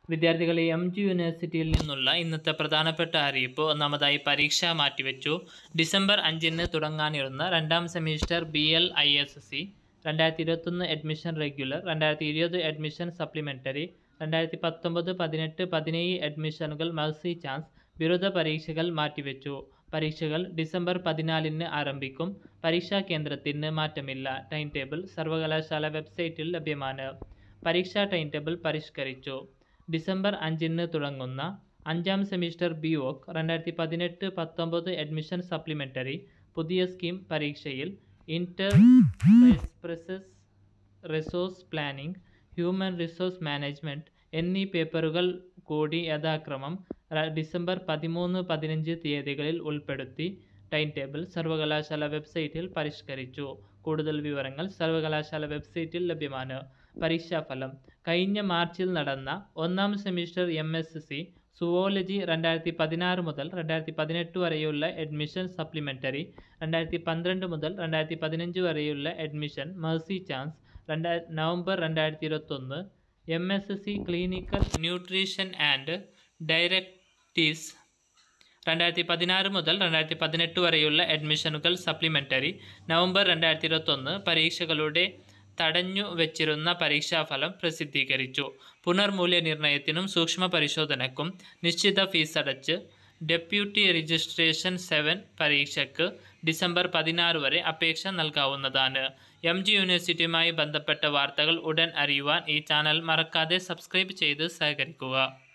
വിദ്യാർത്ഥികളെ M G യൂണിവേഴ്സിറ്റിയിൽ നിന്നുള്ള ഇന്നത്തെ പ്രധാനപ്പെട്ട അറിയിപ്പ് ഒന്നാമതായി പരീക്ഷ മാറ്റിവെച്ചു ഡിസംബർ അഞ്ചിന് തുടങ്ങാനിരുന്ന രണ്ടാം semester B L I S C രണ്ടായിരത്തി ഇരുപത്തൊന്ന് അഡ്മിഷൻ റെഗുലർ രണ്ടായിരത്തി ഇരുപത് അഡ്മിഷൻ സപ്ലിമെൻ്ററി രണ്ടായിരത്തി പത്തൊമ്പത് പതിനെട്ട് പതിനേഴ് അഡ്മിഷനുകൾ മൾസി ചാൻസ് ബിരുദ പരീക്ഷകൾ മാറ്റിവെച്ചു പരീക്ഷകൾ ഡിസംബർ പതിനാലിന് ആരംഭിക്കും പരീക്ഷാ കേന്ദ്രത്തിന് മാറ്റമില്ല ടൈം ടേബിൾ സർവകലാശാല വെബ്സൈറ്റിൽ ലഭ്യമാണ് പരീക്ഷാ ടൈം ടേബിൾ പരിഷ്കരിച്ചു ഡിസംബർ അഞ്ചിന് തുടങ്ങുന്ന അഞ്ചാം സെമിസ്റ്റർ ബി വോക്ക് രണ്ടായിരത്തി പതിനെട്ട് പത്തൊമ്പത് അഡ്മിഷൻ സപ്ലിമെൻ്ററി പുതിയ സ്കീം പരീക്ഷയിൽ enterprise resource planning human resource management എന്നീ പേപ്പറുകൾ കൂടി യഥാക്രമം ര- ഡിസംബർ പതിമൂന്ന് പതിനഞ്ച് തീയതികളിൽ ഉൾപ്പെടുത്തി ടൈം ടേബിൾ സർവകലാശാല വെബ്സൈറ്റിൽ പരിഷ്കരിച്ചു കൂടുതൽ വിവരങ്ങൾ സർവകലാശാല വെബ്സൈറ്റിൽ ലഭ്യമാണ് പരീക്ഷാഫലം കഴിഞ്ഞ മാർച്ചിൽ നടന്ന ഒന്നാം semester M S C zoology രണ്ടായിരത്തി പതിനാറ് മുതൽ രണ്ടായിരത്തി പതിനെട്ട് വരെയുള്ള അഡ്മിഷൻ സപ്ലിമെൻ്ററി രണ്ടായിരത്തി പന്ത്രണ്ട് മുതൽ രണ്ടായിരത്തി പതിനഞ്ച് വരെയുള്ള അഡ്മിഷൻ മേഴ്സി ചാൻസ് രണ്ടായി നവംബർ രണ്ടായിരത്തി ഇരുപത്തൊന്ന് M S C clinical nutrition and dietetics രണ്ടായിരത്തി പതിനാറ് മുതൽ രണ്ടായിരത്തി പതിനെട്ട് വരെയുള്ള അഡ്മിഷനുകൾ സപ്ലിമെൻ്ററി നവംബർ രണ്ടായിരത്തി ഇരുപത്തൊന്ന് പരീക്ഷകളുടെ തടഞ്ഞു വച്ചിരുന്ന പരീക്ഷാഫലം പ്രസിദ്ധീകരിച്ചു പുനർമൂല്യനിർണ്ണയത്തിനും സൂക്ഷ്മ പരിശോധനയ്ക്കും നിശ്ചിത ഫീസ് അടച്ച് ഡെപ്യൂട്ടി രജിസ്ട്രേഷൻ സെവൻ പരീക്ഷയ്ക്ക് ഡിസംബർ പതിനാറ് വരെ അപേക്ഷ നൽകാവുന്നതാണ് എം ജി യൂണിവേഴ്സിറ്റിയുമായി ബന്ധപ്പെട്ട വാർത്തകൾ ഉടൻ അറിയുവാൻ ഈ ചാനൽ മറക്കാതെ സബ്സ്ക്രൈബ് ചെയ്ത് സഹകരിക്കുക